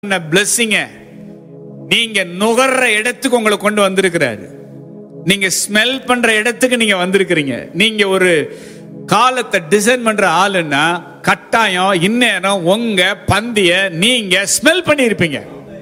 பிளஸ்ஸிங்க நீங்க நுகர்ற இடத்துக்கு உங்களை கொண்டு வந்திருக்கிறாரு நீங்க ஸ்மெல் பண்ற இடத்துக்கு நீங்க வந்திருக்கிறீங்க நீங்க ஒரு காலத்தை டிசைன் பண்ற ஆளுன்னா கட்டாயம் இந்நேரம் உங்க பந்திய நீங்க ஸ்மெல் பண்ணி இருப்பீங்க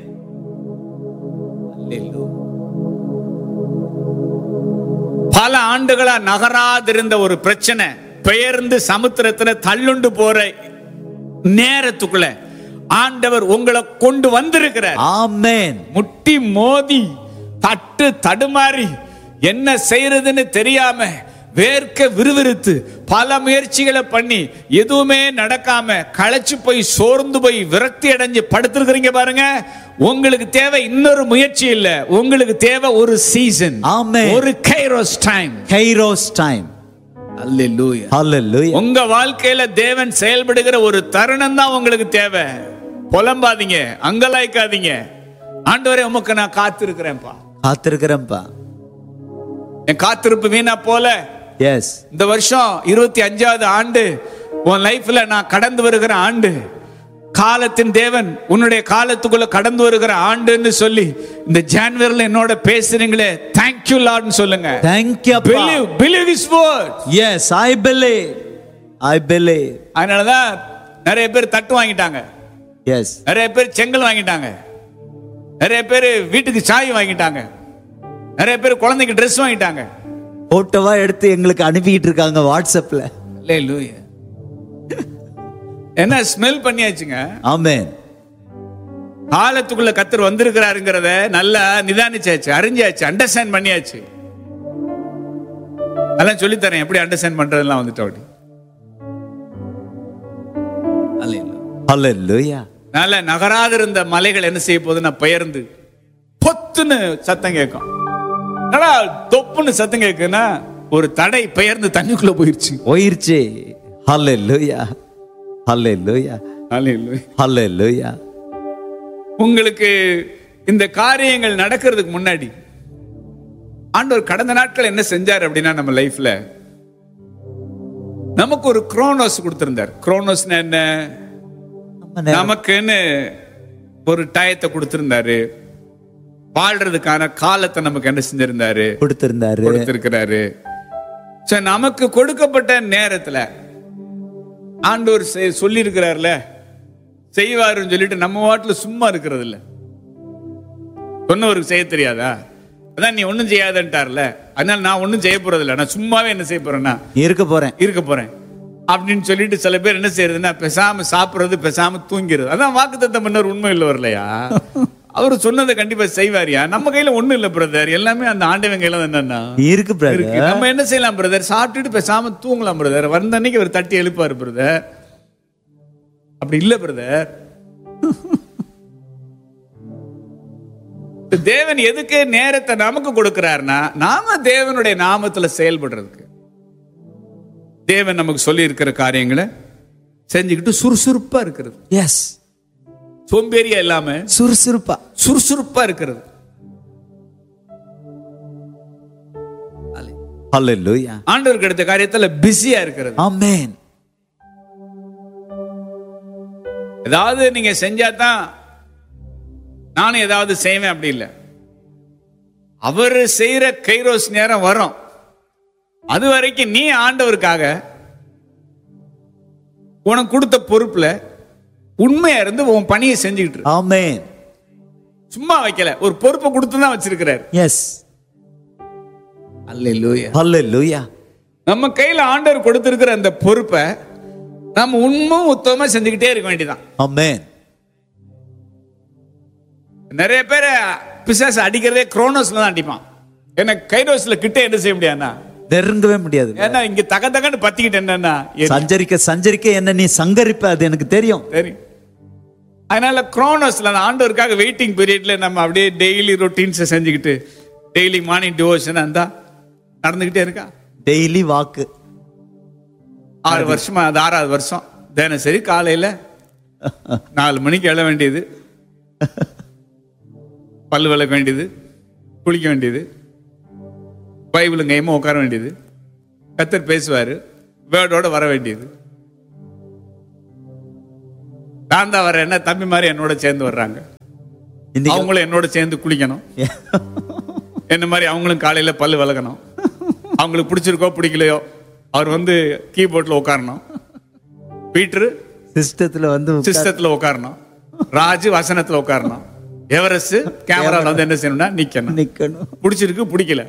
பல ஆண்டுகளா நகராதிருந்த ஒரு பிரச்சனை பெயர்ந்து சமுத்திரத்துல தள்ளுண்டு போற நேரத்துக்குள்ள ஆண்டவர் உங்களை கொண்டு வந்திருக்கிறார் Amen. முட்டி மோதி தட்டு தடுமாறி என்ன செய்யறதுன்னு தெரியாம வேர்க்க விறுவிறுத்து பல முயற்சிகளை பண்ணி எதுவுமே நடக்காம களைச்சு போய் சோர்ந்து போய் விரக்தி அடைஞ்சு படுத்திருக்கிறீங்க பாருங்க உங்களுக்கு தேவை இன்னொரு முயற்சி இல்ல உங்களுக்கு தேவை ஒரு சீசன் Amen. ஒரு kairos time Kairos time. Hallelujah. உங்க வாழ்க்கையில தேவன் செயல்படுகிற ஒரு தருணம் தான் உங்களுக்கு தேவை புலம்பாதீங்க அங்கலாய்க்காதீங்க ஆண்டவரே உமக்கு நான் காத்திருக்கிறேன்ப்பா காத்திருக்கிறேன்ப்பா என் காத்திருப்பு வீணா போல எஸ் இந்த வருஷம் இருபத்தி அஞ்சாவது ஆண்டு உன் லைஃப்ல நான் கடந்து வருகிற ஆண்டு காலத்தின் தேவன் உன்னுடைய காலத்துக்குள்ள கடந்து வருகிற ஆண்டுன்னு சொல்லி இந்த ஜான்வரில என்னோட பேசுறீங்களே தேங்க்யூ லார்ட்னு சொல்லுங்க தேங்க்யூ அப்பா believe believe is word yes I believe I believe அதனாலதான் நிறைய பேர் தட்டு வாங்கிட்டாங்க எஸ் நிறைய பேர் செங்கல் வாங்கிட்டாங்க நிறைய பேர் வீட்டுக்கு சாய் வாங்கிட்டாங்க நிறைய பேர் குழந்தைக்கு ட்ரெஸ் வாங்கிட்டாங்க போட்டோவா எடுத்து எங்களுக்கு அனுப்பிக்கிட்டு இருக்காங்க வாட்ஸ்அப்ல Hallelujah. என்ன ஸ்மெல் பண்ணியாச்சுங்க ஆமென் காலத்துக்குள்ள கத்தர் வந்திருக்கிறாருங்கிறத நல்லா நிதானிச்சாச்சு அறிஞ்சாச்சு அண்டர்ஸ்டாண்ட் பண்ணியாச்சு அதெல்லாம் சொல்லித்தரேன் எப்படி அண்டர்ஸ்டாண்ட் பண்றதெல்லாம் வந்துட்டு அப்படி Hallelujah. ஹalleluya நல்ல நகராதிருந்த மலைகள் என்ன செய்ய போகுதுன்னா பெயர்ந்து பொத்துன்னு சத்தம் கேட்கும் என்னடா தொப்புன்னு சத்தம் கேட்குன்னா ஒரு தடை பெயர்ந்து தண்ணிக்குள்ள போயிருச்சு போயிருச்சு ஹalleluya ஹalleluya Hallelujah. ஹalleluya உங்களுக்கு இந்த காரியங்கள் நடக்கிறதுக்கு முன்னாடி ஆண்டவர் கடந்த நாட்கள் என்ன செஞ்சார் அப்படின்னா நம்ம லைஃப்ல நமக்கு ஒரு குரோனோஸ் கொடுத்திருந்தார் குரோனோஸ்னா என்ன நம்ம நேரம் நமக்குன்னு ஒரு டயத்தை கொடுத்திருந்தாரு வாழ்றதுக்கான காலத்தை நமக்கு என்ன செஞ்சிருந்தாரு கொடுத்திருந்தாரு கொடுத்திருக்கிறாரு சரி நமக்கு கொடுக்கப்பட்ட நேரத்துல ஆண்டவர் சொல்லி இருக்கிறார்ல செய்வாருன்னு சொல்லிட்டு நம்ம வாட்டுல சும்மா இருக்கிறது இல்ல சொன்னவருக்கு செய்ய தெரியாதா அதான் நீ ஒண்ணும் செய்யாதன்ட்டார்ல அதனால நான் ஒண்ணும் செய்ய போறது இல்ல நான் சும்மாவே என்ன செய்ய போறேன்னா இருக்க போறேன் இருக்க போறேன் அப்படின்னு சொல்லிட்டு சில பேர் என்ன செய்யறதுன்னா பேசாம சாப்பிடுறது பேசாம தூங்கிறது அதான் வாக்குத்தத்தம் பண்ணவர் உண்மை இல்லை வரலையா அவர் சொன்னதை கண்டிப்பா செய்வாரியா நம்ம கையில ஒண்ணும் இல்ல பிரதர் எல்லாமே அந்த ஆண்டவன் கையில தான் என்னன்னா இருக்கு இருக்கு பிரதர் நம்ம என்ன செய்யலாம் பிரதர் சாப்பிட்டுட்டு பேசாம தூங்கலாம் பிரதர் வந்த அன்னைக்கு அவர் தட்டி எழுப்பாரு பிரதர் அப்படி இல்ல பிரதர் தேவன் எதுக்கு நேரத்தை நமக்கு கொடுக்கிறாருன்னா நாம தேவனுடைய நாமத்துல செயல்படுறதுக்கு தேவன் நமக்கு சொல்லி இருக்கிற காரியங்களை செஞ்சுக்கிட்டு சுறுசுறுப்பா இருக்கிறது எஸ் சோம்பேறியா இல்லாம சுறுசுறுப்பா சுறுசுறுப்பா இருக்கிறது ஹalleluya ஆண்டவருக்கு எடுத்த காரியத்துல பிஸியா இருக்கிறது ஆமென் ஏதாவது நீங்க செஞ்சாதான் நானும் ஏதாவது செய்வேன் அப்படி இல்லை அவர் செய்யற கைரோஸ் நேரம் வரும் அது வரைக்கும் நீ ஆண்டவருக்காக உனக்கு கொடுத்த பொறுப்புல உண்மையா இருந்து உன் பணியை செஞ்சுக்கிட்டு இரு. ஆமென் சும்மா வைக்கல ஒரு பொறுப்பை கொடுத்து தான் வச்சிருக்கிறார் எஸ் அல்லேலூயா ஹalleluya நம்ம கையில ஆண்டவர் கொடுத்திருக்கிற அந்த பொறுப்பை நம்ம உண்மை உத்தமமா செஞ்சுக்கிட்டே இருக்க வேண்டியதான் ஆமென் நிறைய பேர் பிசாசு அடிக்கிறதே குரோனோஸ்ல தான் அடிப்பான் ஏன்னா கைரோஸ்ல கிட்ட என்ன செய்ய முடியாதுன்னா நெருங்கவே முடியாது ஏன்னா இங்க தக தகன்னு பத்திக்கிட்டு என்னன்னா எரி- சஞ்சரிக்க சஞ்சரிக்க என்ன நீ சங்கரிப்ப அது எனக்கு தெரியும் சரி அதனால குரோனோஸ்ல அந்த ஆண்டவருக்காக வெயிட்டிங் பீரியட்ல நம்ம அப்படியே டெய்லி ரொட்டீன்ஸை செஞ்சுக்கிட்டு டெய்லி மார்னிங் டிவோஷன் அந்த நடந்துகிட்டே இருக்கா டெய்லி வாக்கு ஆறு வருஷமா அது ஆறாவது வருஷம் தினசரி காலையில நாலு மணிக்கு எழ வேண்டியது பல்லு விளக்க வேண்டியது குளிக்க வேண்டியது பைபிள் கையமா உட்கார வேண்டியது கத்தர் பேசுவாரு வேர்டோட வர வேண்டியது நான் தான் வரேன் என்ன தம்பி மாதிரி என்னோட சேர்ந்து வர்றாங்க இன்னைக்கு அவங்களும் என்னோட சேர்ந்து குளிக்கணும் என்ன மாதிரி அவங்களும் காலையில பல்லு விளக்கணும் அவங்களுக்கு பிடிச்சிருக்கோ பிடிக்கலையோ அவர் வந்து கீபோர்ட்ல உட்காரணும் பீட்ரு சிஸ்டத்துல வந்து உட்கார்- சிஸ்டத்துல உட்காரணும் ராஜு வசனத்துல உட்காரணும் எவரெஸ்ட் கேமரால வந்து என்ன செய்யணும்னா நிக்கணும் நிக்கணும் பிடிச்சிருக்கு பிடிக்கல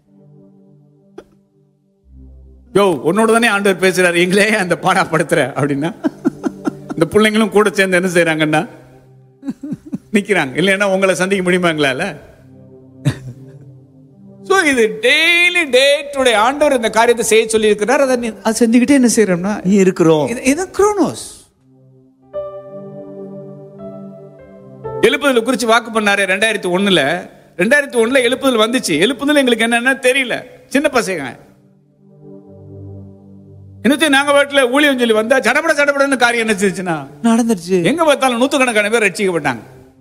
யோ உன்னோட தானே ஆண்டவர் பேசுறாரு எங்களே அந்த பாடா படுத்துற அப்படின்னா இந்த பிள்ளைங்களும் கூட சேர்ந்து என்ன செய்யறாங்கன்னா நிக்கிறாங்க இல்லைன்னா உங்களை சந்திக்க முடியுமா எங்களால சோ இது டெய்லி டே டு டே ஆண்டவர் இந்த காரியத்தை செய்ய சொல்லி இருக்கிறார் அதை நீ- அதை செஞ்சுக்கிட்டே என்ன செய்யறோம்னா இருக்கிறோம் இது- இது குரோனோஸ் எழுப்புதல் குறிச்சு வாக்கு பண்ணாரு ரெண்டாயிரத்தி ஒண்ணுல ரெண்டாயிரத்தி ஒண்ணுல எழுப்புதல் வந்துச்சு எழுப்புதல் எங்களுக்கு என்னன்னா தெரியல சின்ன பசங்க இன்னத்தையும் நாங்க வீட்டுல ஊழியம் சொல்லி வந்தா சடபட சடபடன்னு காரியம் என்ன செஞ்சுச்சுன்னா நடந்துருச்சு எங்க பார்த்தாலும் நூத்துக்கணக்கான பேர் ரட்சிக்கப்பட்டாங்க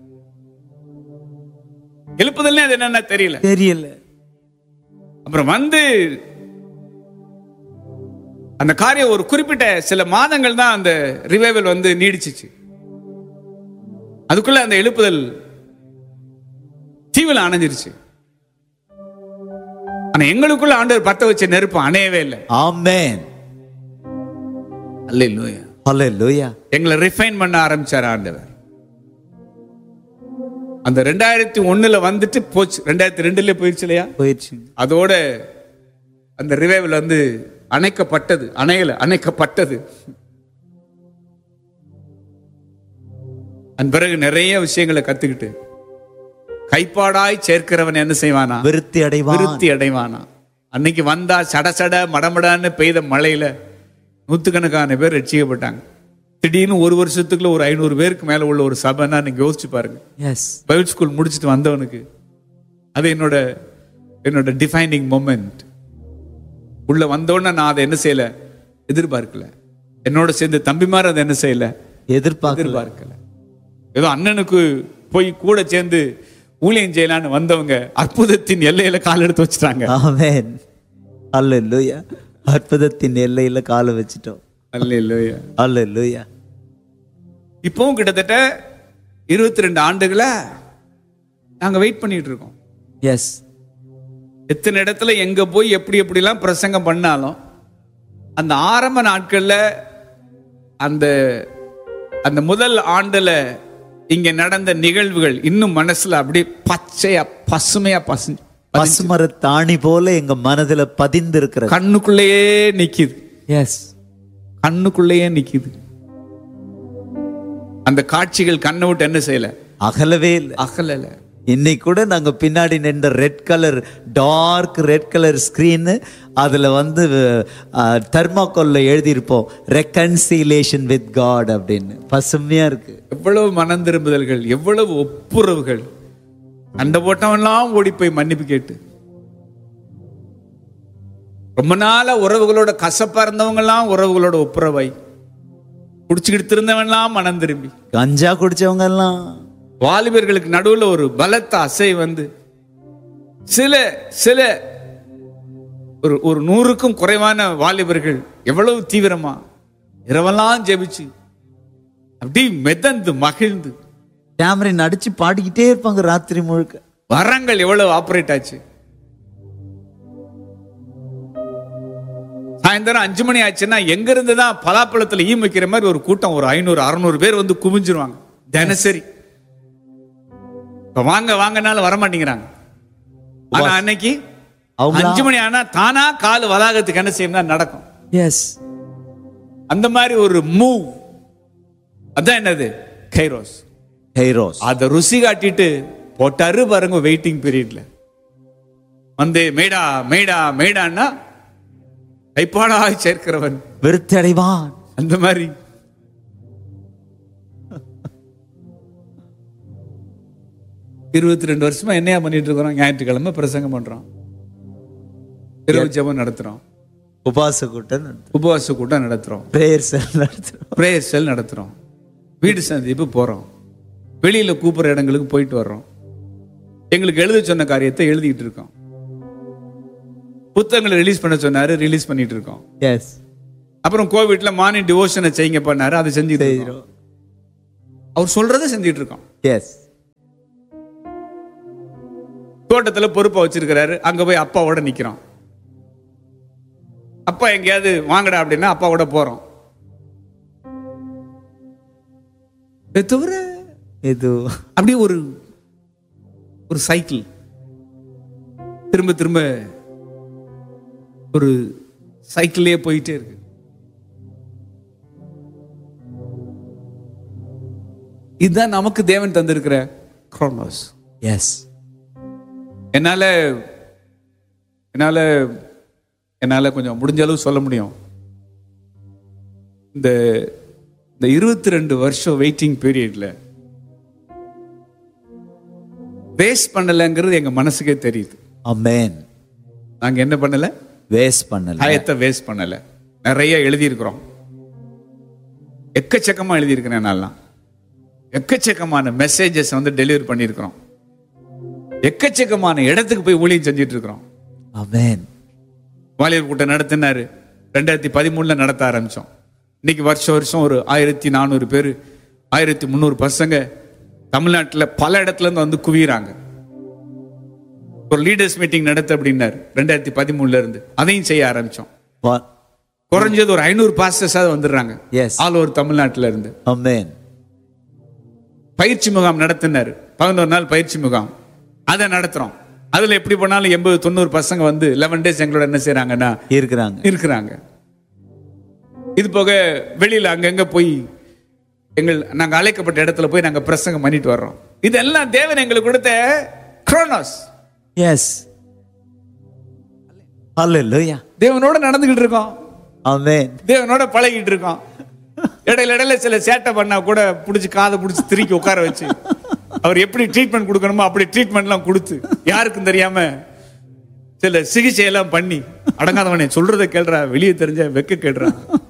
எழுப்புதல்னே அது என்னன்னா தெரியல தெரியல அப்புறம் வந்து அந்த காரியம் ஒரு குறிப்பிட்ட சில மாதங்கள் தான் அந்த ரிவைவல் வந்து நீடிச்சிச்சு அதுக்குள்ள அந்த எழுப்புதல் தீவில் அணைஞ்சிருச்சு ஆனா எங்களுக்குள்ள ஆண்டவர் பத்த வச்ச நெருப்பு அணையவே இல்லை ஆமென் அல்லேலூயா ஹalleluya எங்களை ரிஃபைன் பண்ண ஆரம்பிச்சார் ஆண்டவர் அந்த ரெண்டாயிரத்தி ஒண்ணுல வந்துட்டு போச்சு ரெண்டாயிரத்தி ரெண்டுல போயிடுச்சு இல்லையா போயிடுச்சு அதோட அந்த ரிவைவல் வந்து அணைக்கப்பட்டது அணையல அணைக்கப்பட்டது அதன் பிறகு நிறைய விஷயங்களை கத்துக்கிட்டு கைப்பாடாய் சேர்க்கிறவன் என்ன செய்வானா விருத்தி அடைவான் விருத்தி அடைவானா அன்னைக்கு வந்தா சட சட மடமடான்னு பெய்த மழையில நூத்துக்கணக்கான பேர் ரட்சிக்கப்பட்டாங்க திடீர்னு ஒரு வருஷத்துக்குள்ள ஒரு ஐநூறு பேருக்கு மேல உள்ள ஒரு சபைன்னா நீங்க யோசிச்சு பாருங்க எஸ் பைபிள் ஸ்கூல் முடிச்சுட்டு வந்தவனுக்கு அது என்னோட என்னோட டிஃபைனிங் மொமெண்ட் உள்ள வந்தோடனே நான் அதை என்ன செய்யல எதிர்பார்க்கல என்னோட சேர்ந்து தம்பிமார் அதை என்ன செய்யல எதிர்பார்க்கல எதிர்பார்க்கல ஏதோ அண்ணனுக்கு போய் கூட சேர்ந்து ஊழியம் செய்யலான்னு வந்தவங்க அற்புதத்தின் எல்லையில கால் எடுத்து வச்சுட்டாங்க ஆமென் ஹalleluya அற்புதத்தின் எல்லையில காலை வச்சிட்டோம் அல்லேலூயா ஹalleluya இப்பவும் கிட்டத்தட்ட இருபத்தி ரெண்டு ஆண்டுகளா நாங்க வெயிட் பண்ணிட்டு இருக்கோம் எஸ் எத்தனை இடத்துல எங்க போய் எப்படி எப்படிலாம் பிரசங்கம் பண்ணாலும் அந்த ஆரம்ப நாட்கள்ல அந்த அந்த முதல் ஆண்டுல இங்க நடந்த நிகழ்வுகள் இன்னும் மனசுல அப்படியே பச்சையா பசுமையா பசு பசுமர தாணி போல எங்க மனதுல பதிந்து இருக்கிறது கண்ணுக்குள்ளேயே நிக்குது எஸ் கண்ணுக்குள்ளேயே நிக்குது அந்த காட்சிகள் கண்ணை விட்டு என்ன செய்யல அகலவே இல்லை அகலல இன்னைக்கு கூட நாங்க பின்னாடி நின்ற red colour dark red colour screen அதுல வந்து தெர்மாக்கோல்ல எழுதியிருப்போம் ரெக்கன்சிலேஷன் வித் காட் அப்படின்னு பசுமையா இருக்கு எவ்வளவு மனம் திரும்புதல்கள் எவ்வளவு ஒப்புரவுகள் அந்த போட்டவன்லாம் ஓடி போய் மன்னிப்பு கேட்டு ரொம்ப நாளா உறவுகளோட கசப்பா இருந்தவங்கலாம் உறவுகளோட ஒப்புரவாய் குடிச்சுக்கிட்டு திருந்தவன்லாம் மனம் திரும்பி கஞ்சா குடிச்சவங்க எல்லாம் வாலிபர்களுக்கு நடுவுல ஒரு பலத்த அசை வந்து சில சில ஒரு ஒரு நூறுக்கும் குறைவான வாலிபர்கள் எவ்வளவு தீவிரமா இரவெல்லாம் ஜெபிச்சு அப்படி மிதந்து மகிழ்ந்து டேமரின் அடிச்சு பாடிக்கிட்டே இருப்பாங்க ராத்திரி முழுக்க வரங்கள் எவ்வளவு ஆபரேட் ஆச்சு சாயந்தரம் அஞ்சு மணி ஆச்சுன்னா எங்க இருந்து தான் பலாப்பழத்துல ஈ வைக்கிற மாதிரி ஒரு கூட்டம் ஒரு ஐநூறு அறுநூறு பேர் வந்து குமிஞ்சிருவாங்க தினசரி இப்ப வாங்க வாங்கனாலும் வர மாட்டேங்கிறாங்க ஆனா அன்னைக்கு அவங்களா? அஞ்சு மணி ஆனா தானா கால் வளாகத்துக்கு என்ன செய்யணும் நடக்கும் எஸ் அந்த மாதிரி ஒரு மூவ் அதான் என்னது கைரோஸ் ஹைரோஸ் அதை ருசி காட்டிட்டு போட்டாரு பாருங்க வெயிட்டிங் பீரியட்ல வந்து மேடா மேடா மேடான்னா கைப்பாடாய் சேர்க்கிறவன் விருத்தி அடைவான் அந்த மாதிரி இருபத்தி ரெண்டு வருஷமா என்னையா பண்ணிட்டு இருக்கிறோம் ஞாயிற்றுக்கிழமை பிரசங்கம் பண்றோம் இரவு ஜெபம் நடத்துறோம் உபாச கூட்டம் உபவாச கூட்டம் நடத்துறோம் பிரேயர் செல் நடத்துறோம் பிரேயர் செல் நடத்துறோம் வீடு சந்திப்பு போறோம் வெளியில கூப்பிடுற இடங்களுக்கு போயிட்டு வர்றோம் எங்களுக்கு எழுத சொன்ன காரியத்தை எழுதிட்டு இருக்கோம் புத்தகங்களை ரிலீஸ் பண்ண சொன்னாரு ரிலீஸ் பண்ணிட்டு இருக்கோம் எஸ் அப்புறம் கோவிட்ல மார்னிங் டிவோஷனை செய்யுங்க பண்ணாரு அதை செஞ்சுட்டு இருக்கோம். அவர் சொல்றதை செஞ்சுட்டு இருக்கோம் எஸ் தோட்டத்துல பொறுப்பை வச்சிருக்கிறாரு அங்க போய் அப்பாவோட நிக்கிறோம் அப்பா எங்கேயாவது வாங்கடா அப்படின்னா அப்பாவோட போறோம் இதை தவிர இது அப்படியே ஒரு ஒரு சைக்கிள் திரும்ப திரும்ப ஒரு சைக்கிள்லயே போயிட்டே இருக்கு இதுதான் நமக்கு தேவன் தந்திருக்கிற குரோனோஸ் எஸ் என்னால என்னால என்னால கொஞ்சம் முடிஞ்ச அளவு சொல்ல முடியும் இந்த இந்த இருபத்தி ரெண்டு வருஷம் வெயிட்டிங் பீரியட்ல வேஸ்ட் பண்ணலைங்கிறது எங்க மனசுக்கே தெரியுது அமேன் நாங்க என்ன பண்ணல வேஸ்ட் பண்ணல டயத்தை வேஸ்ட் பண்ணல நிறைய எழுதியிருக்கிறோம் எக்கச்சக்கமா எழுதியிருக்கிறேன் நான்லாம் எக்கச்சக்கமான மெசேஜஸ் வந்து டெலிவரி பண்ணியிருக்கிறோம் எக்கச்சக்கமான இடத்துக்கு போய் ஊழியம் செஞ்சுட்டு இருக்கிறோம் அமேன் வாலிபர் கூட்டம் நடத்தினாரு ரெண்டாயிரத்தி பதிமூணுல நடத்த ஆரம்பிச்சோம் இன்னைக்கு வருஷம் வருஷம் ஒரு ஆயிரத்தி நானூறு பேர் ஆயிரத்தி முந்நூறு பசங்க தமிழ்நாட்டில் பல இடத்துல இருந்து வந்து குவியறாங்க ஒரு லீடர்ஸ் மீட்டிங் நடத்த அப்படின்னாரு ரெண்டாயிரத்தி பதிமூணுல இருந்து அதையும் செய்ய ஆரம்பிச்சோம் குறைஞ்சது ஒரு ஐநூறு பாஸ்டர்ஸாவது வந்துடுறாங்க எஸ் ஆல் ஓவர் தமிழ்நாட்டில இருந்து அமேன் பயிற்சி முகாம் நடத்தினாரு பதினோரு நாள் பயிற்சி முகாம் அதை நடத்துறோம் அதுல எப்படி போனாலும் எண்பது தொண்ணூறு பசங்க வந்து லெவன் டேஸ் எங்களோட என்ன செய்றாங்கன்னா இருக்கிறாங்க இருக்கிறாங்க இது போக வெளியில அங்கங்க போய் எங்கள் நாங்க அழைக்கப்பட்ட இடத்துல போய் நாங்க பிரசங்கம் பண்ணிட்டு வர்றோம் இதெல்லாம் தேவன் எங்களுக்கு கொடுத்த குரோனோஸ் எஸ் ஹalleluya தேவனோட நடந்துகிட்டு இருக்கோம் அமேன் தேவனோட பழகிட்டு இருக்கோம் இடையில இடையில சில சேட்டை பண்ணா கூட பிடிச்சி காதை பிடிச்சி திருக்கி உட்கார வச்சு அவர் எப்படி ட்ரீட்மெண்ட் கொடுக்கணுமோ அப்படி ட்ரீட்மெண்ட்லாம் கொடுத்து யாருக்கும் தெரியாம சில சிகிச்சை எல்லாம் பண்ணி அடங்காதவனே சொல்றதை கேள்றா வெளியே தெரிஞ்ச வெக்க கேடுறா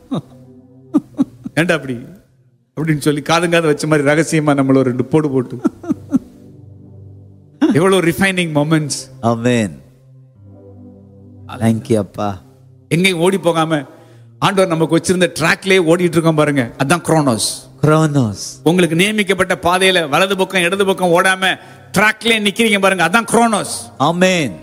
ஏன்டா அப்படி அப்படின்னு சொல்லி காதுங்காத வச்ச மாதிரி ரகசியமா நம்மள ஒரு ரெண்டு போடு போட்டு எவ்வளவு ரிஃபைனிங் மொமெண்ட்ஸ் அமேன் தேங்க்யூ அப்பா எங்கேயும் ஓடி போகாம ஆண்டவர் நமக்கு வச்சிருந்த ட்ராக்லயே ஓடிட்டு இருக்கோம் பாருங்க அதான் குரோனோஸ் குரோனோஸ் உங்களுக்கு நியமிக்கப்பட்ட பாதையில வலது பக்கம் இடது பக்கம் ஓடாம ட்ராக்லயே நிக்கிறீங்க பாருங்க அதான் குரோனோஸ் அமேன்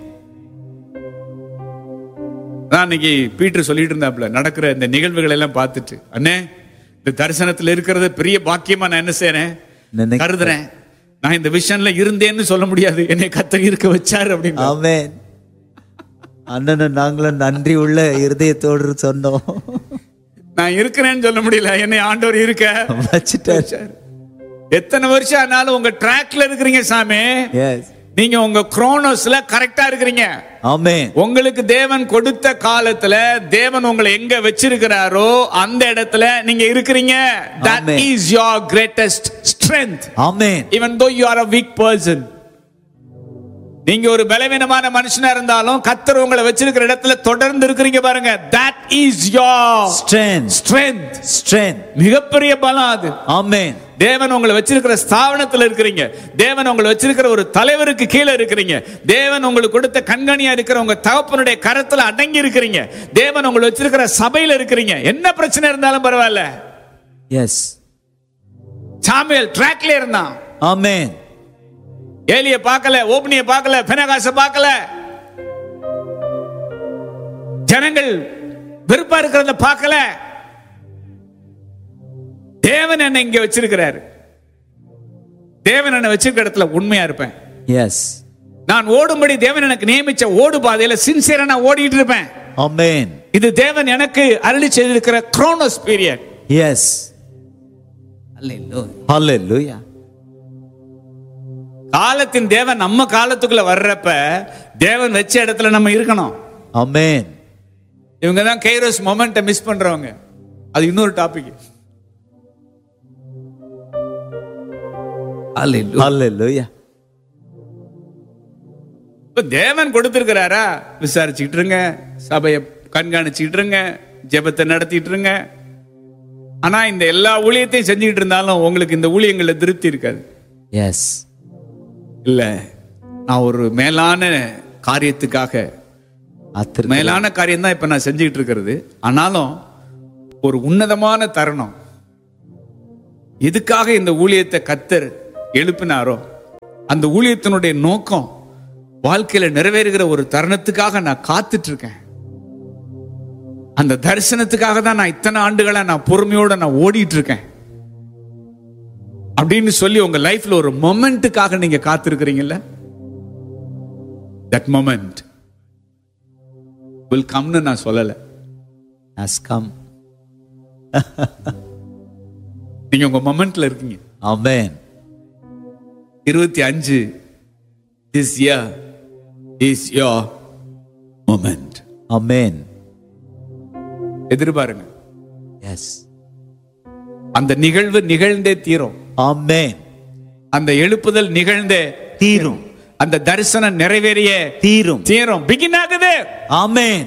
நான் இன்னைக்கு பீட்டர் சொல்லிட்டு இருந்தாப்ல நடக்கிற இந்த நிகழ்வுகள் எல்லாம் பார்த்துட்டு அண்ணே இந்த தரிசனத்துல இருக்கிறது பெரிய பாக்கியமா நான் என்ன செய்யறேன் நினைக்க- கருதுறேன் நான் இந்த விஷன்ல இருந்தேன்னு சொல்ல முடியாது என்னை கத்த இருக்க வச்சாரு அப்படின்னு அமேன் அண்ணனும் நாங்களும் நன்றி உள்ள இருதயத்தோடு சொன்னோம் நான் இருக்கிறேன்னு சொல்ல முடியல என்னை ஆண்டவர் இருக்க வச்சுட்டார் வச்சாரு. எத்தனை வருஷம் ஆனாலும் உங்க ட்ராக்ல இருக்கிறீங்க சாமி எஸ் நீங்க உங்க குரோனோஸ்ல கரெக்டா இருக்கிறீங்க அமேன் உங்களுக்கு தேவன் கொடுத்த காலத்துல தேவன் உங்களை எங்க வச்சிருக்கிறாரோ அந்த இடத்துல நீங்க இருக்கிறீங்க that Amen. is your greatest strength amen even though you are a weak person நீங்க ஒரு பலவீனமான மனுஷனா இருந்தாலும் கத்தர் உங்களை வச்சிருக்கிற இடத்துல தொடர்ந்து இருக்கிறீங்க பாருங்க that is your strength strength strength மிகப்பெரிய பலம் அது அமேன் தேவன் உங்களை வச்சிருக்கிற ஸ்தாபனத்துல இருக்கிறீங்க தேவன் உங்களை வச்சிருக்கிற ஒரு தலைவருக்கு கீழே இருக்கிறீங்க தேவன் உங்களுக்கு கொடுத்த கண்காணியா இருக்கிற உங்க தகப்பனுடைய கரத்துல அடங்கி இருக்கிறீங்க தேவன் உங்களை வச்சிருக்கிற சபையில இருக்கிறீங்க என்ன பிரச்சனை இருந்தாலும் பரவாயில்ல எஸ் சாமியல் ட்ராக்ல இருந்தான் அமேன் ஏலிய பார்க்கல ஓபனிய பார்க்கல பெனகாச பார்க்கல ஜனங்கள் வெறுப்பா இருக்கிறத பார்க்கல தேவன் என்னை இங்க வச்சிருக்கிறாரு தேவன் என்னை வச்சிருக்கிற இடத்துல உண்மையா இருப்பேன் எஸ் நான் ஓடும்படி தேவன் எனக்கு நியமிச்ச ஓடு பாதையில சின்சியரா நான் ஓடிட்டு இருப்பேன் அமேன் இது தேவன் எனக்கு அருளி செய்திருக்கிற குரோனோஸ் பீரியட் எஸ் ஹalleluya காலத்தின் தேவன் நம்ம காலத்துக்குள்ள வர்றப்ப தேவன் வச்ச இடத்துல நம்ம இருக்கணும் அமேன் இவங்க தான் கைரோஸ் மொமெண்ட்டை மிஸ் பண்றவங்க அது இன்னொரு டாபிக் ஹalleluya இப்ப தேவன் கொடுத்திருக்கிறாரா விசாரிச்சுக்கிட்டு இருங்க சபையை கண்காணிச்சுக்கிட்டு இருங்க ஜெபத்தை நடத்திட்டு இருங்க ஆனா இந்த எல்லா ஊழியத்தையும் செஞ்சுக்கிட்டு இருந்தாலும் உங்களுக்கு இந்த ஊழியங்கள்ல திருப்தி இருக்காது எஸ் இல்ல நான் ஒரு மேலான காரியத்துக்காக அத்திரு மேலான காரியம் தான் இப்ப நான் செஞ்சுக்கிட்டு இருக்கிறது ஆனாலும் ஒரு உன்னதமான தருணம் எதுக்காக இந்த ஊழியத்தை கத்தர் எழுப்பினாரோ அந்த ஊழியத்தினுடைய நோக்கம் வாழ்க்கையில நிறைவேறுகிற ஒரு தருணத்துக்காக நான் காத்துட்டு இருக்கேன் அந்த தரிசனத்துக்காக தான் நான் இத்தனை ஆண்டுகளா நான் பொறுமையோட நான் ஓடிட்டு இருக்கேன் அப்படின்னு சொல்லி உங்க லைஃப்ல ஒரு மொமெண்ட்டுக்காக நீங்க காத்திருக்கிறீங்கல்ல தட் மொமெண்ட் வில் கம்னு நான் சொல்லல has come நீங்க உங்க மொமெண்ட்ல இருக்கீங்க amen இருபத்தி அஞ்சு this year is your moment amen எதிர்பாருங்க yes அந்த நிகழ்வு நிகழ்ந்தே தீரும் amen அந்த எழுப்புதல் நிகழ்ந்தே தீரும் அந்த தரிசனம் நிறைவேறிய தீரும் தீரும் பிகின் ஆகுது amen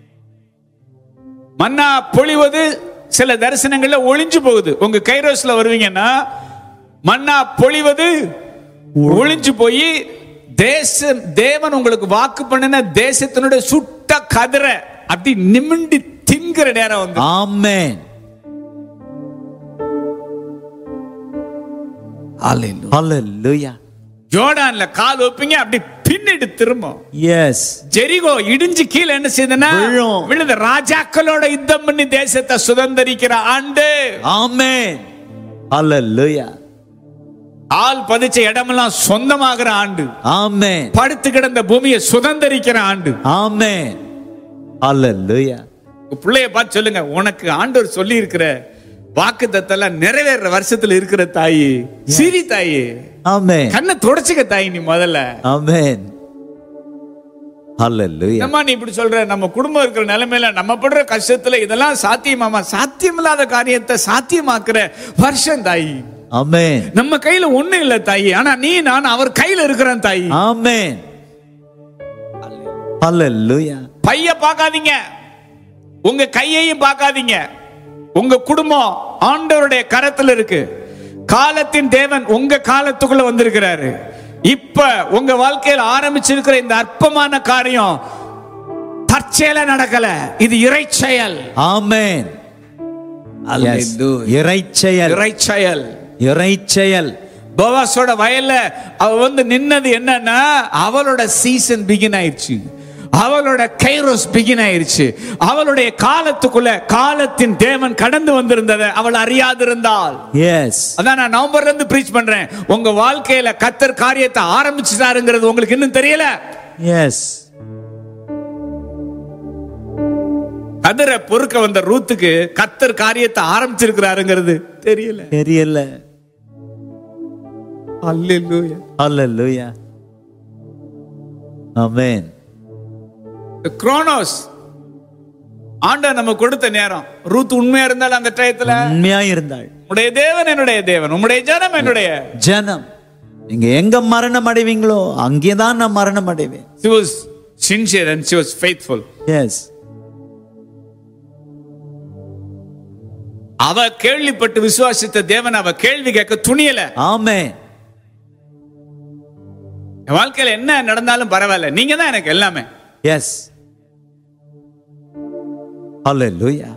மன்னா பொழிவது சில தரிசனங்கள்ல ஒளிஞ்சு போகுது உங்க கைரோஸ்ல வருவீங்கன்னா மன்னா பொழிவது ஒளிஞ்சு போய் தேசம் தேவன் உங்களுக்கு வாக்கு பண்ணின தேசத்தினுடைய சுட்ட கதிரை அப்படி நிமிண்டி திங்கிற நேரம் வந்து amen hallelujah ஜோர்டான்ல கால் வைப்பீங்க அப்படி பின்னிட்டு திரும்பும் yes ஜெரிகோ இடிஞ்சு கீழே என்ன செய்யுதுன்னா விழும். விழுது ராஜாக்களோட யுத்தம் பண்ணி தேசத்தை சுதந்திரிக்கிற ஆண்டு amen hallelujah ஆள் பதிச்ச இடமெல்லாம் சொந்தமாகிற ஆண்டு amen படுத்து கிடந்த பூமியை சுதந்திரிக்கிற ஆண்டு amen hallelujah உங்க பிள்ளைய பார்த்து சொல்லுங்க உனக்கு ஆண்டவர் சொல்லி இருக்கிற வாக்கு தத்தெல்லாம் நிறைவேற வருஷத்துல இருக்கிற தாயி சிரி தாயி amen கண்ணை தொடச்சுக்க தாயி நீ முதல்ல amen hallelujah என்னம்மா நீ இப்படி சொல்ற நம்ம குடும்பம் இருக்கிற நிலைமையில நம்ம படுற கஷ்டத்துல இதெல்லாம் சாத்தியமாமா சாத்தியமில்லாத காரியத்தை சாத்தியமாக்குற வருஷம் தாயி amen நம்ம கையில ஒண்ணு இல்ல தாயி ஆனா நீ நான் அவர் கையில இருக்கிறேன் தாயி amen hallelujah பைய பார்க்காதீங்க உங்க கையையும் பார்க்காதீங்க உங்க குடும்பம் ஆண்டவருடைய கரத்துல இருக்கு காலத்தின் தேவன் உங்க காலத்துக்குள்ள வந்திருக்கிறாரு இப்ப உங்க வாழ்க்கையில் ஆரம்பிச்சிருக்கிற இந்த அற்பமான காரியம் தற்செயல நடக்கல இது இறைச்செயல் amen yes இறைச்செயல் இறைச்செயல் இறைச்செயல் போவாஸோட வயல்ல அவ வந்து நின்னது என்னன்னா அவளோட சீசன் பிகின் ஆயிடுச்சு அவளோட கைரோஸ் பிகின் ஆயிருச்சு அவளுடைய காலத்துக்குள்ள காலத்தின் தேவன் கடந்து வந்திருந்ததை அவள் அறியாதிருந்தாள் yes அதான் நான் நவம்பர்ல இருந்து ப்ரீச் பண்றேன் உங்க வாழ்க்கையில கத்தர் காரியத்தை ஆரம்பிச்சுட்டாருங்கிறது உங்களுக்கு இன்னும் தெரியல yes கதிரை பொறுக்க வந்த ரூத்துக்கு கத்தர் காரியத்தை ஆரம்பிச்சிருக்கிறாருங்கிறது தெரியல தெரியல அல்லேலூயா hallelujah amen குரோனோஸ் ஆண்டவர் நம்ம கொடுத்த நேரம் ரூத் உண்மையா இருந்தால் அந்த டயத்துல உண்மையா இருந்தாள் உடைய தேவன் என்னுடைய தேவன் உம்முடைய ஜனம் என்னுடைய ஜனம் நீங்க எங்க மரணம் அடைவீங்களோ அங்கேதான் நான் மரணம் அடைவேன் she was sincere and she was faithful yes அவ கேள்விப்பட்டு விசுவாசித்த தேவன் அவ கேள்வி கேட்க துணியல ஆமே என் வாழ்க்கையில என்ன நடந்தாலும் பரவாயில்ல நீங்க தான் எனக்கு எல்லாமே எஸ் ஹalleluya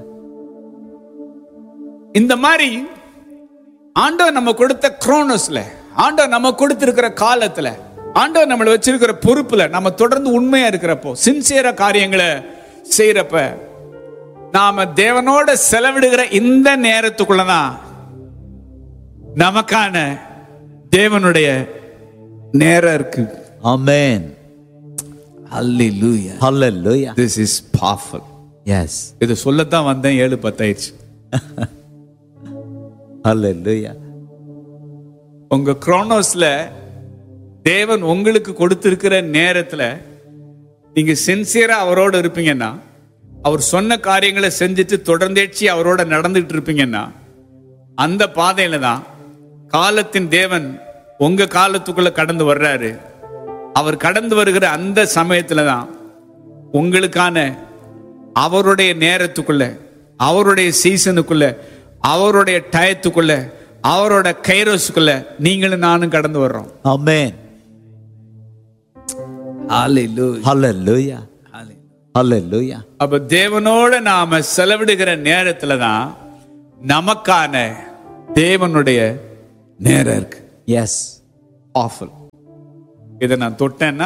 இந்த மாதிரி ஆண்டவர் நம்ம கொடுத்த குரோனோஸ்ல ஆண்டவர் நம்ம கொடுத்திருக்கிற காலத்துல ஆண்டவர் நம்மளை வச்சிருக்கிற பொறுப்புல நம்ம தொடர்ந்து உண்மையா இருக்கிறப்போ சின்சியரா காரியங்களை செய்யறப்ப நாம தேவனோட செலவிடுகிற இந்த நேரத்துக்குள்ளதான் நமக்கான தேவனுடைய நேரம் இருக்கு ஆமென் Hallelujah. ஹalleluya This is powerful. எஸ் இது சொல்லத்தான் வந்தேன் ஏழு பத்தாயிடுச்சு ஹalleluya உங்க குரோனோஸ்ல தேவன் உங்களுக்கு கொடுத்திருக்கிற நேரத்துல நீங்க சின்சியரா அவரோட இருப்பீங்கன்னா அவர் சொன்ன காரியங்களை செஞ்சுட்டு தொடர்ந்தேச்சு அவரோட நடந்துட்டு இருப்பீங்கன்னா அந்த பாதையில தான் காலத்தின் தேவன் உங்க காலத்துக்குள்ள கடந்து வர்றாரு அவர் கடந்து வருகிற அந்த சமயத்துல தான் உங்களுக்கான அவருடைய நேரத்துக்குள்ள அவருடைய சீசனுக்குள்ள அவருடைய டயத்துக்குள்ள அவரோட கைரோஸுக்குள்ள நீங்களும் நானும் கடந்து வர்றோம் ஆமென் ஹalleluya ஹalleluya அப்ப தேவனோட நாம செலவிடுகிற நேரத்துல தான் நமக்கான தேவனுடைய நேரம் இருக்கு எஸ் ஆஃபல் இதை நான் தொட்டேன்னா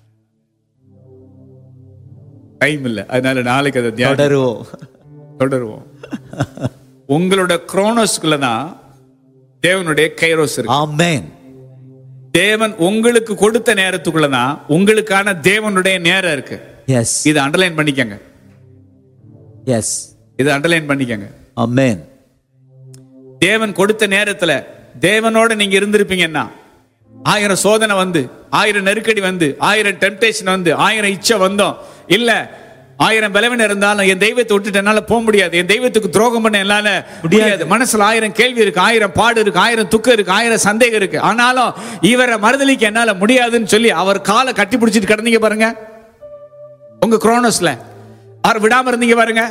டைம் இல்லை அதனால நாளைக்கு அதை தியானம் தொடருவோம் தொடருவோம் உங்களோட குரோனோஸ்குள்ள தான் தேவனுடைய கைரோஸ் இருக்கு ஆமென் தேவன் உங்களுக்கு கொடுத்த நேரத்துக்குள்ள தான் உங்களுக்கான தேவனுடைய நேரம் இருக்கு எஸ் இதை அண்டர்லைன் பண்ணிக்கங்க எஸ் இதை அண்டர்லைன் பண்ணிக்கங்க ஆமென் தேவன் கொடுத்த நேரத்துல தேவனோட நீங்க இருந்திருப்பீங்கன்னா ஆயிரம் சோதனை வந்து ஆயிரம் நெருக்கடி வந்து ஆயிரம் டெம்டேஷன் வந்து ஆயிரம் இச்சை வந்தோம் இல்ல ஆயிரம் பலவீனம் இருந்தாலும் என் தெய்வத்தை விட்டுட்டு என்னால போக முடியாது என் தெய்வத்துக்கு துரோகம் பண்ண என்னால முடியாது மனசுல ஆயிரம் கேள்வி இருக்கு ஆயிரம் பாடு இருக்கு ஆயிரம் துக்கம் இருக்கு ஆயிரம் சந்தேகம் இருக்கு ஆனாலும் இவரை மறுதலிக்க என்னால முடியாதுன்னு சொல்லி அவர் காலை கட்டி பிடிச்சிட்டு கிடந்தீங்க பாருங்க உங்க குரோனோஸ்ல அவர் விடாம இருந்தீங்க பாருங்க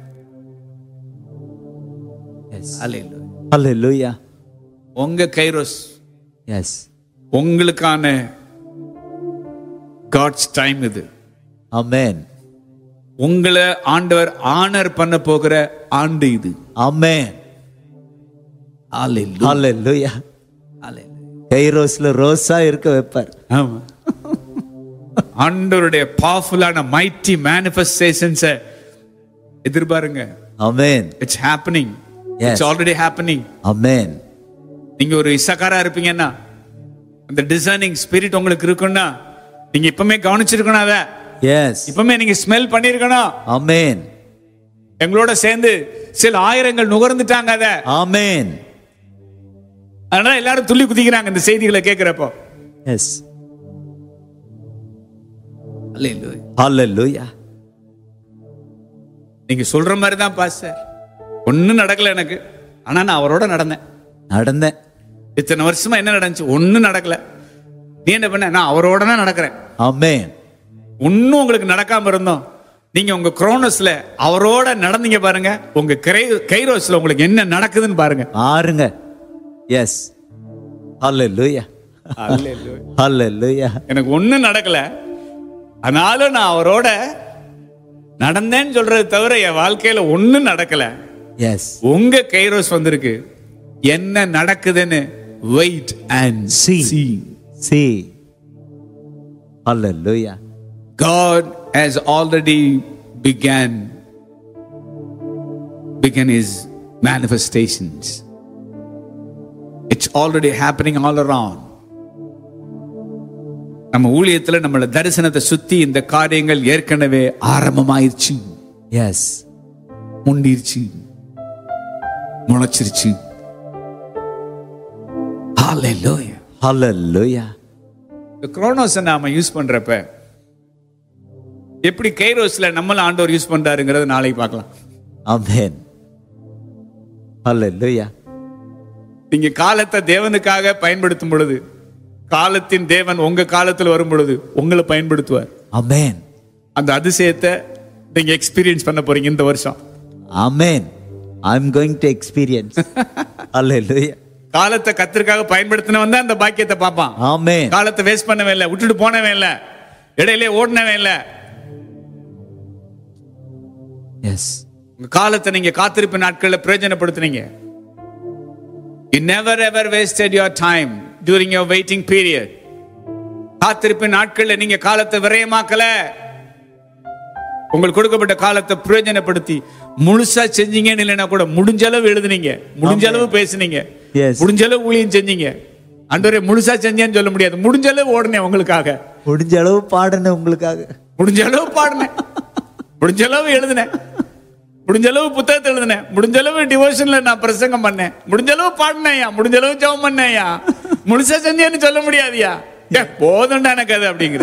எஸ் அல்லேலூயா. ஹalleluya உங்க கைரோஸ் எஸ் உங்களுக்கான காட்ஸ் டைம் இது ஆமென் உங்களை ஆண்டவர் ஆனர் பண்ண போகிற ஆண்டு இது ஆமென் ஹalleluya கைரோஸ்ல ரோஸா இருக்க வைப்பார் ஆமா ஆண்டவருடைய பவர்ஃபுல்லான மைட்டி மேனிஃபெஸ்டேஷன்ஸ் எதிர்பாருங்க amen it's happening Yes. It's already happening amen நீங்க ஒரு இசக்காரா இருப்பீங்கன்னா அந்த டிசைனிங் ஸ்பிரிட் உங்களுக்கு இருக்குன்னா நீங்க இப்பவுமே கவனிச்சிருக்கணும் அத எஸ் இப்பவுமே நீங்க ஸ்மெல் பண்ணிருக்கணும் ஆமென் எங்களோட சேர்ந்து சில ஆயிரங்கள் நுகர்ந்துட்டாங்க அத ஆமென் அதனால எல்லாரும் துள்ளி குதிக்கிறாங்க இந்த செய்திகளை கேட்கிறப்போ எஸ் ஹalleluya நீங்க சொல்ற மாதிரி தான் பாஸ்டர் ஒண்ணும் நடக்கல எனக்கு ஆனா நான் அவரோட நடந்தேன் நடந்தேன் இத்தனை வருஷமா என்ன நடந்துச்சு ஒண்ணும் நடக்கல நீ என்ன பண்ண நான் அவரோட தான் நடக்கிறேன் ஆமென் ஒன்னும் உங்களுக்கு நடக்காம இருந்தோம் நீங்க உங்க குரோனஸ்ல அவரோட நடந்தீங்க பாருங்க உங்க கரை கைரோஸ்ல உங்களுக்கு என்ன நடக்குதுன்னு பாருங்க ஆறுங்க எஸ் ஹalleluya ஹalleluya எனக்கு ஒண்ணும் நடக்கல ஆனாலும் நான் அவரோட நடந்தேன்னு சொல்றது தவிர என் வாழ்க்கையில ஒண்ணும் நடக்கல எஸ் உங்க கைரோஸ் வந்திருக்கு என்ன நடக்குதுன்னு wait and See. see see hallelujah God has already began began his manifestations. It's already happening all around. நம்ம ஊழியத்துல நம்மள தரிசனத்தை சுத்தி இந்த காரியங்கள் ஏற்கனவே ஆரம்பமாயிருச்சு yes முண்டிருச்சு முளைச்சிருச்சு Hallelujah. hallelujah இந்த குரோனோஸை நாம யூஸ் பண்றப்ப எப்படி கைரோஸ்ல நம்மள ஆண்டவர் யூஸ் பண்றாருங்கிறத நாளைக்கு பார்க்கலாம் amen hallelujah நீங்க காலத்தை தேவனுக்காக பயன்படுத்தும் பொழுது காலத்தின் தேவன் உங்க காலத்தில் வரும் பொழுது உங்களை பயன்படுத்துவார் amen அந்த அதிசயத்தை நீங்க எக்ஸ்பீரியன்ஸ் பண்ண போறீங்க இந்த வருஷம் amen i'm going to experience hallelujah காலத்தை கத்திற்காக பயன்படுத்தினவன் தான் அந்த பாக்கியத்தை பார்ப்பான் amen காலத்தை வேஸ்ட் பண்ணவே இல்லை விட்டுட்டு போனவன் இல்லை இடையிலே ஓடினவன் இல்லை yes உங்க காலத்தை நீங்க காத்திருப்பு நாட்கள்ல பிரயோஜனப்படுத்துனீங்க you never ever wasted your time during your waiting period காத்திருப்பு நாட்கள்ல நீங்க காலத்தை விரயமாக்கல உங்களுக்கு கொடுக்கப்பட்ட காலத்தை பிரயோஜனப்படுத்தி முழுசா செஞ்சீங்கன்னு இல்லைன்னா கூட முடிஞ்ச அளவு எழுதுனீங்க முடிஞ்ச அளவு பேசுனீங்க Yes. முடிஞ்ச அளவு ஊழியம் செஞ்சீங்க அன்றவரே முழுசா செஞ்சேன்னு சொல்ல முடியாது முடிஞ்ச அளவு ஓடுனேன் உங்களுக்காக முடிஞ்ச அளவு பாடுன உங்களுக்காக முடிஞ்ச அளவு பாடினேன் முடிஞ்ச அளவு எழுதினேன் முடிஞ்ச அளவு புத்தகத்தை எழுதினேன் முடிஞ்ச அளவு டிவோஷன்ல நான் பிரசங்கம் பண்ணேன் முடிஞ்ச அளவு பாடினேயா முடிஞ்ச அளவு ஜெபம் பண்ணேயா முழுசா செஞ்சேன்னு சொல்ல முடியாதியா ஏ, போதும்டா எனக்கு அது அப்படிங்கிற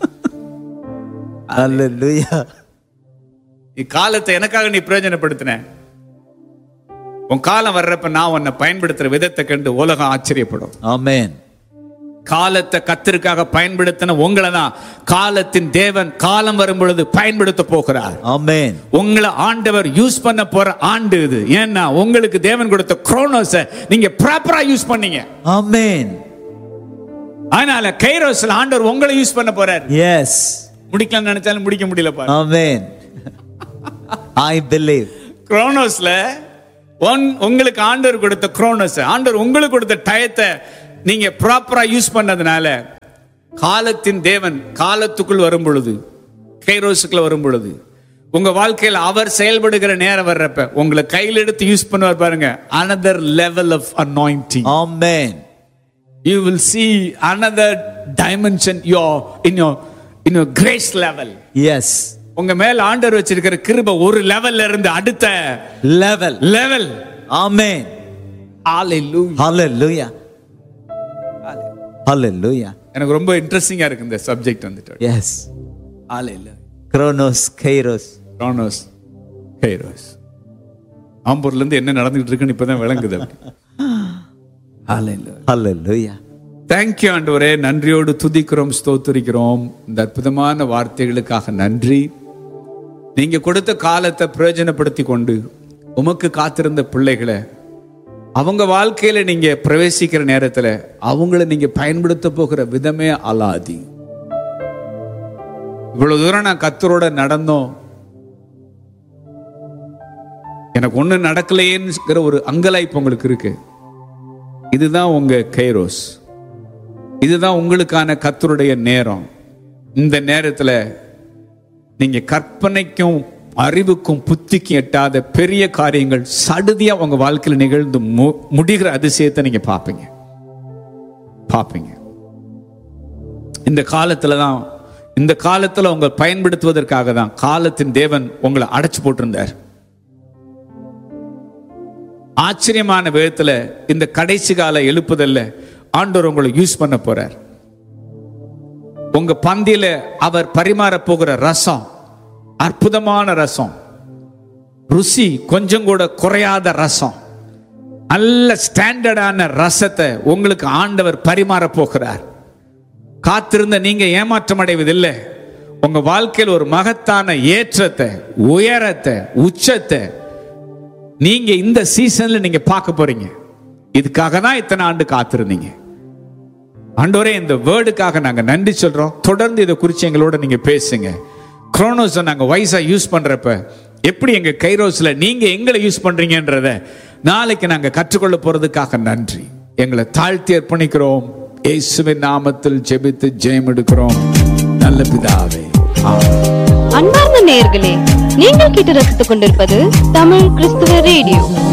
hallelujah நீ காலத்தை எனக்காக நீ பிரயோஜனப்படுத்தின உன் காலம் வர்றப்ப நான் உன்னை பயன்படுத்துற விதத்தை கண்டு உலகம் ஆச்சரியப்படும் amen காலத்தை கத்திற்காக பயன்படுத்தின உங்களை தான் காலத்தின் தேவன் காலம் வரும் பொழுது பயன்படுத்த போகிறார் amen உங்களை ஆண்டவர் யூஸ் பண்ண போற ஆண்டு இது ஏன்னா உங்களுக்கு தேவன் கொடுத்த குரோனோஸ நீங்க ப்ராப்பரா யூஸ் பண்ணீங்க amen அதனால கைரோஸ்ல ஆண்டவர் உங்களை யூஸ் பண்ண போறார் yes முடிக்கலாம்னு நினைச்சாலும் முடிக்க முடியல பாரு amen i believe குரோனோஸ்ல ஒன்- உங்களுக்கு ஆண்டவர் கொடுத்த குரோனஸ் ஆண்டவர் உங்களுக்கு கொடுத்த டயத்தை நீங்க ப்ராப்பரா யூஸ் பண்ணதுனால காலத்தின் தேவன் காலத்துக்குள் வரும் பொழுது கைரோஸுக்குள்ள வரும் பொழுது உங்க வாழ்க்கையில் அவர் செயல்படுகிற நேரம் வர்றப்ப உங்களை கையில் எடுத்து யூஸ் பண்ணுவார் பாருங்க another level of anointing Amen. you will see another dimension your in your in your grace level Yes. உங்க மேல ஆண்டவர் வச்சிருக்கிற கிருபை ஒரு லெவல்ல இருந்து அடுத்த Level. Level Amen. Hallelujah. Hallelujah. Hallelujah. எனக்கு ரொம்ப இன்ட்ரெஸ்டிங்கா இருக்கு இந்த சப்ஜெக்ட் வந்துட்டு Yes. Hallelujah. Chronos, Kairos. Chronos kairos ஆம்பூர்ல இருந்து என்ன நடந்துகிட்டு இருக்குன்னு இப்பதான் விளங்குது அப்படி. Hallelujah. Hallelujah. தேங்க்யூ ஆண்டவரே நன்றியோடு துதிக்கிறோம் ஸ்தோத்திரிக்கிறோம் இந்த அற்புதமான வார்த்தைகளுக்காக நன்றி நீங்க கொடுத்த காலத்தை பிரயோஜனப்படுத்தி கொண்டு உமக்கு காத்திருந்த பிள்ளைகளை அவங்க வாழ்க்கையில நீங்க பிரவேசிக்கிற நேரத்துல அவங்கள நீங்க பயன்படுத்த போகிற விதமே அலாதி இவ்வளவு தூரம் நான் கத்தரோட நடந்தோம் எனக்கு ஒண்ணு நடக்கலையேங்கிற ஒரு அங்கலாய்ப்பு உங்களுக்கு இருக்கு இதுதான் உங்க கைரோஸ் இதுதான் உங்களுக்கான கத்தருடைய நேரம் இந்த நேரத்துல நீங்க கற்பனைக்கும் அறிவுக்கும் புத்திக்கும் எட்டாத பெரிய காரியங்கள் சடுதியா உங்க வாழ்க்கையில நிகழ்ந்து மு- முடிகிற அதிசயத்தை நீங்க பார்ப்பீங்க பார்ப்பீங்க இந்த காலத்துல தான் இந்த காலத்துல உங்க பயன்படுத்துவதற்காக தான் காலத்தின் தேவன் உங்களை அடைச்சு போட்டிருந்தார் ஆச்சரியமான விதத்துல இந்த கடைசி கால எழுப்புதல்ல ஆண்டவர் உங்களை யூஸ் பண்ண போறார் உங்க பந்தியில அவர் பரிமாற போகிற ரசம் அற்புதமான ரசம் ருசி கொஞ்சம் கூட குறையாத ரசம் நல்ல ஸ்டாண்டர்டான ரசத்தை உங்களுக்கு ஆண்டவர் பரிமாற போகிறார் காத்திருந்த நீங்க ஏமாற்றம் அடைவதில்லை உங்க வாழ்க்கையில் ஒரு மகத்தான ஏற்றத்தை உயரத்தை உச்சத்தை நீங்க இந்த சீசன்ல நீங்க பார்க்க போறீங்க இதுக்காக தான் இத்தனை ஆண்டு காத்திருந்தீங்க ஆண்டவரே இந்த வேர்டுக்காக நாங்க நன்றி சொல்றோம் தொடர்ந்து இதை குறித்து எங்களோட நீங்க பேசுங்க குரோனோஸை நாங்க வைஸா யூஸ் பண்றப்ப எப்படி எங்க கைரோஸ்ல நீங்க எங்களை யூஸ் பண்றீங்கன்றத நாளைக்கு நாங்க கற்றுக்கொள்ள போறதுக்காக நன்றி எங்களை தாழ்த்தி அர்ப்பணிக்கிறோம் இயேசுவின் நாமத்தில் ஜெபித்து ஜெயம் எடுக்கிறோம் நல்ல பிதாவே ஆமென். அன்பார்ந்த நேயர்களே நீங்கள் கேட்டு ரசித்துக் கொண்டிருப்பது தமிழ் கிறிஸ்துவ ரேடியோ